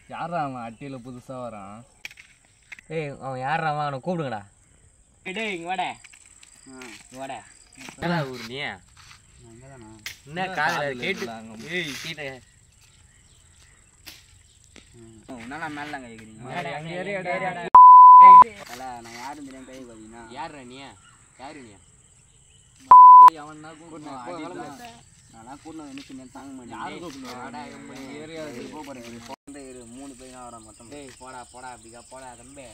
யாரா அவன் அட்டியில் புதுசாக வரான் ஏய் அவன் யாரா அவன் அவனை கூப்பிடுங்கடா டேய் இங்க வாடா இங்க வாடா என்னடா ஊர் நீ என்ன காலையில் கேட்டு ஏய் கீழே உன்னால மேல தான் கேக்குறீங்க அங்க ஏறி அடி, அடி, அடி. நான் யாரும் தெரியாம கை பாத்தீங்கன்னா யாரா நீ யாரு நீ போய் அவன் தான் கூப்பிடணும் அடிக்கலாம். நான் கூட என்ன சின்ன தாங்க யாரு மாட்டேன் கூப்பிடணும்? வாடா, இந்த ஏரியா இது. போறேன் இரு மூணு பேர் தான் வரேன் மொத்தம் டேய் போடா போடா அப்படிக்கா போடா தம்பி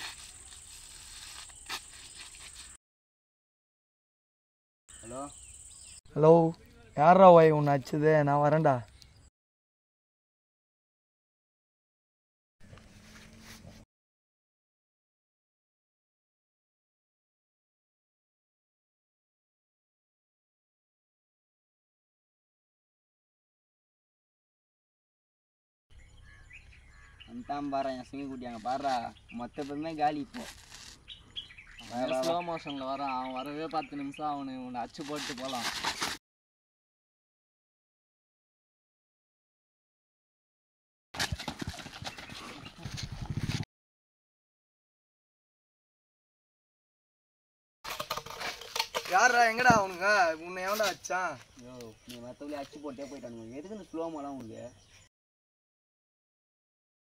ஹலோ ஹலோ யாரா ஒய் உன்னை அச்சுது நான் வரேன்டா அந்தான் பாரு என் சிங்க குட்டி அங்கே பாடுறா மொத்த பேருமே காலி இப்போ ஸ்லோ மோஷனில் வரான் அவன் வரவே பத்து நிமிஷம் அவனை உன்னை அச்சு போட்டு போகலாம் யாரா எங்கடா அவனுங்க உன்னை எவன்டா அச்சான் யோ நீ மற்றவங்களே அச்சு போட்டே போயிட்டானுங்க எதுக்கு இந்த ஸ்லோ மோலாம் உங்களுக்கு